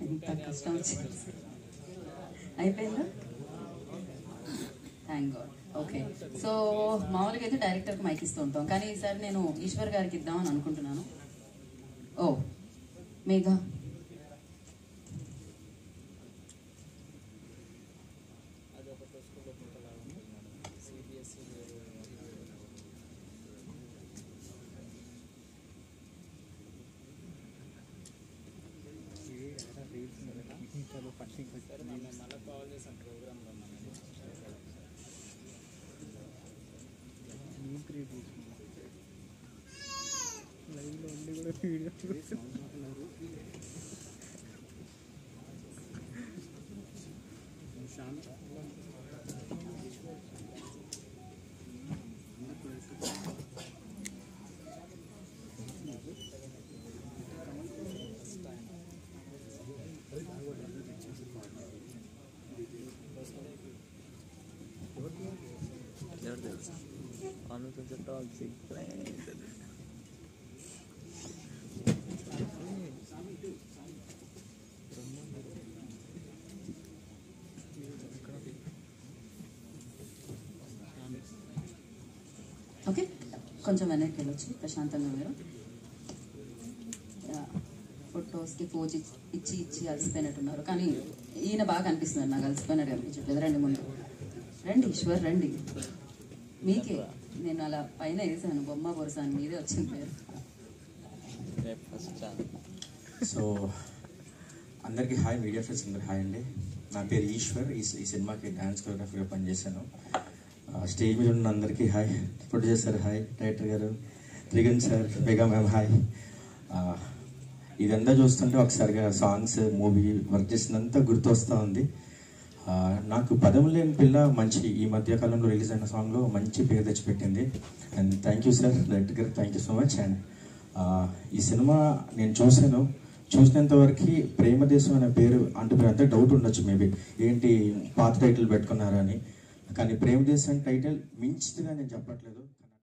ఎంత కష్టం వచ్చింది అయిపోయిందా థ్యాంక్ గాడ్ ఓకే సో మామూలుగా అయితే డైరెక్టర్కి మైక్ ఇస్తూ ఉంటాం కానీ ఈసారి నేను ఈశ్వర్ గారికి ఇద్దామని అనుకుంటున్నాను ఓ మేఘా ఎవరు తెలుసు అవును కొంచెం టాక్సిక్ ఓకే కొంచెం వెనక్కి వెళ్ళొచ్చు ప్రశాంతంగా మీరు యా, ఫొటోస్కి పోజ్ ఇచ్చి ఇచ్చి ఇచ్చి అలసిపోయినట్టున్నారు కానీ ఈయన బాగా అనిపిస్తున్నారు నాకు అలసిపోయినట్టు అనిపించట్లేదు రండి ముందు రండి ఈశ్వర్ రండి మీకే నేను అలా పైన వేసాను బొమ్మ బొరసాను మీదే వచ్చింది పేరు రేపు ఫస్ట్ ఛానల్ సో అందరికీ హాయ్ మీడియా ఫ్రెండ్స్ అందరికి హాయ్ అండి నా పేరు ఈశ్వర్ ఈ ఈ సినిమాకి డ్యాన్స్ కొరియోగ్రఫీగా పనిచేశాను ఆ, స్టేజ్ మీద ఉన్న అందరికీ hi producer sir hi director గారు త్రిగన్ సార్ బేగా మ్యామ్ హాయ్ ఆ, ఇదంతా చూస్తుంటే ఒకసారిగా సాంగ్స్ మూవీ వర్క్ చేసినంతా గుర్తొస్తూ ఉంది ఆ, నాకు పదం లేని పిల్ల మంచి ఈ మధ్య కాలంలో రిలీజ్ అయిన సాంగ్లో మంచి పేరు తెచ్చిపెట్టింది and thank you sir director గారు thank you so much and ఈ సినిమా నేను చూశాను చూసినంత వరకు ప్రేమదేశం అనే పేరు అంటే మీరు అంతా డౌట్ ఉండొచ్చు మేబీ ఏంటి పాత టైటిల్ పెట్టుకున్నారా అని కానీ ప్రేమదేశం టైటిల్ మించిదిగా నేను చెప్పట్లేదు